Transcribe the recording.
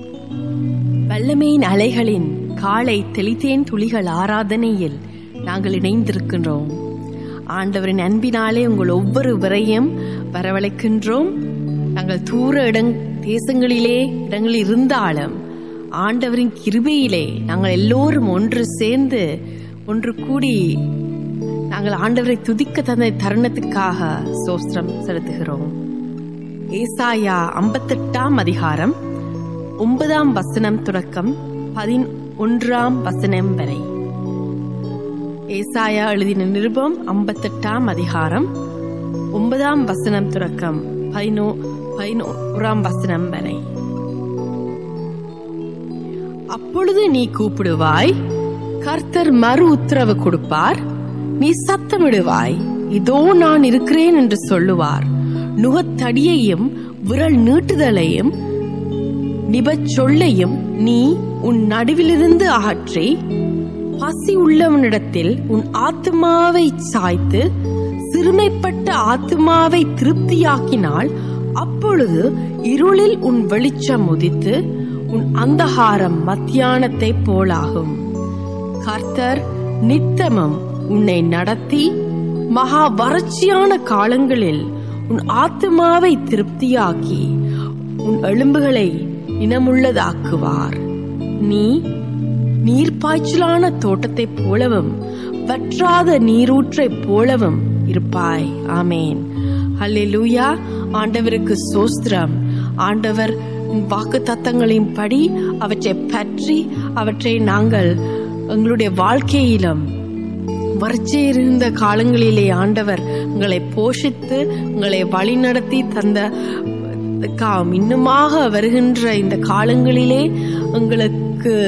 வல்லமையின் அலைகளின் காலை தெளித்தேன் துளிகள் ஆராதனையில் நாங்கள் இணைந்திருக்கின்றோம் ஆண்டவரின் அன்பினாலே உங்கள் ஒவ்வொருவரையும் வரவழைக்கின்றோம் நாங்கள் தூர இடங் தேசங்களிலே இடங்களில் இருந்தாலும் ஆண்டவரின் கிருபையிலே நாங்கள் எல்லோரும் ஒன்று சேர்ந்து ஒன்று கூடி நாங்கள் ஆண்டவரை துதிக்க தந்த தருணத்துக்காக சோஸ்திரம் செலுத்துகிறோம் ஏசாயா ஐம்பத்தெட்டாம் அதிகாரம் ஒன்பதாம் வசனம் தொடக்கம் பதினொன்றாம் வசனம் வரை ஏசாயா எழுதின நிருபம் ஐம்பத்தெட்டாம் அதிகாரம் ஒன்பதாம் வசனம் தொடக்கம் பதினோ பதினோராம் வசனம் வரை அப்பொழுது நீ கூப்பிடுவாய் கர்த்தர் மறு உத்தரவு கொடுப்பார் நீ சத்தமிடுவாய் இதோ நான் இருக்கிறேன் என்று சொல்லுவார் நுகத்தடியையும் விரல் நீட்டுதலையும் நிபச்சொல்லையும் நீ உன் நடுவிலிருந்து அகற்றி பசி உள்ளவனிடத்தில் உன் ஆத்மாவை சாய்த்து சிறுமைப்பட்ட ஆத்மாவை திருப்தியாக்கினால் அப்பொழுது இருளில் உன் வெளிச்சம் உதித்து உன் அந்தகாரம் மத்தியானத்தை போலாகும் கர்த்தர் நித்தமும் உன்னை நடத்தி மகா வறட்சியான காலங்களில் உன் ஆத்மாவை திருப்தியாக்கி உன் எலும்புகளை இனமுள்ளதாக்குவார் நீ நீர்ப்பாய்ச்சலான தோட்டத்தைப் போலவும் வற்றாத நீரூற்றைப் போலவும் இருப்பாய் ஆமேன் ஹல்லேலூயா ஆண்டவருக்கு சோஸ்திரம் ஆண்டவர் வாக்கு தத்தங்களின் படி அவற்றை பற்றி அவற்றை நாங்கள் எங்களுடைய வாழ்க்கையிலும் வறட்சியிருந்த காலங்களிலே ஆண்டவர் உங்களை போஷித்து உங்களை வழிநடத்தி தந்த இன்னுமாக வருகின்ற இந்த காலங்களிலே உங்களுக்கு